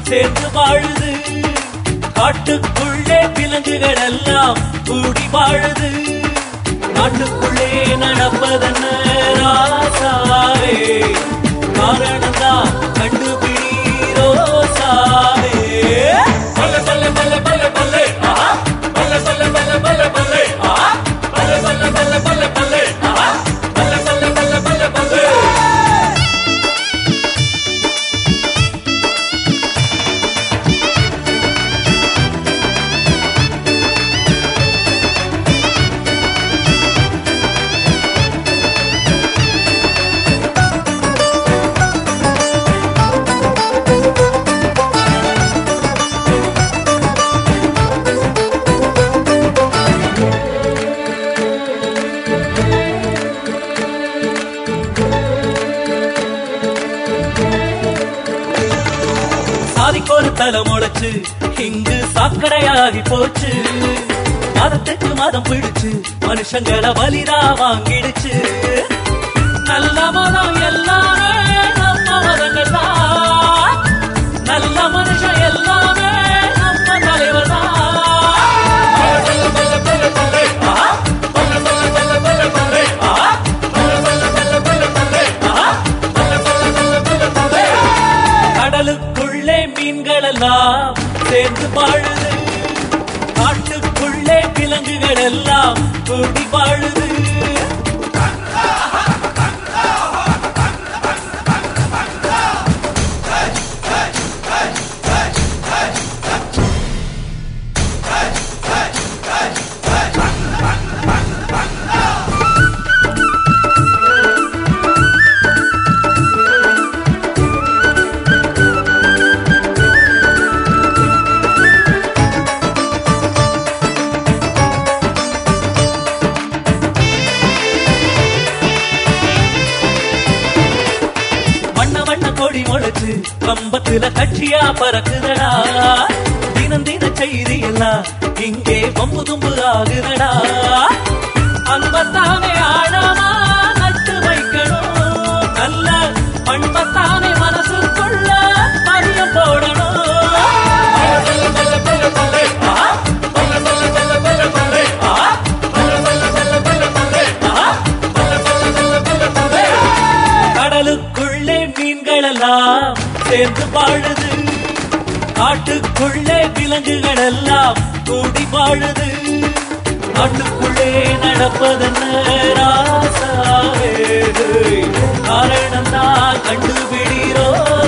சேர்ந்து வாழுது காட்டுக்குள்ளே விலங்குகள் எல்லாம் கூடி வாழுது நாட்டுக்குள்ளே நடப்பதென்ன ராசாவே காரணம்தான் கண்டுபிடி ரோசாவே பல்ல பல்ல பல்ல பல்ல பல்லே ஆஹா பல்ல பல்ல பல்ல பல்ல பல்லே ஆஹா பல்ல பல்ல பல்ல பல்ல பல்லே ஆஹா பல்ல பல்ல பல்ல பல்ல பல்லே சாதிக்கு ஒரு தலை முளைச்சு இங்கு சாக்கடையாகி போச்சு மதத்துக்கு மதம் பிடிச்சு மனுஷங்களை பலிதா வாங்கிடுச்சு நல்ல மதம் எல்லாமே நம்ம மதங்கள் தான் நல்ல மனுஷன் எல்லாமே நம்ம தலைவர் தான் கடலுக்குள்ளே மீன்கள் எல்லாம் சேர்ந்து வாழுது காட்டுக்குள்ளே விலங்குகள் எல்லாம் கூடி வாழுது வண்ண வண்ண கொடி முளைச்சு கம்பத்துல கட்சியா பறக்குதடா தினம் தின செய்தி எல்லாம் இங்கே பம்பு தும்பு ஆகுதடா அன்பத்தானே ஆழமா நட்டு வைக்கணும் நல்ல பண்பத்தானே மனசுக்குள்ள பதியம் போடணும் கடலுக்குள்ளே மீன்கள் எல்லாம் சேர்ந்து வாழுது காட்டுக்குள்ளே விலங்குகள் எல்லாம் கூடி வாழுது நாட்டுக்குள்ளே நடப்பதென்ன ராசாவே காரணம் தான் கண்டுபிடி ரோசாவே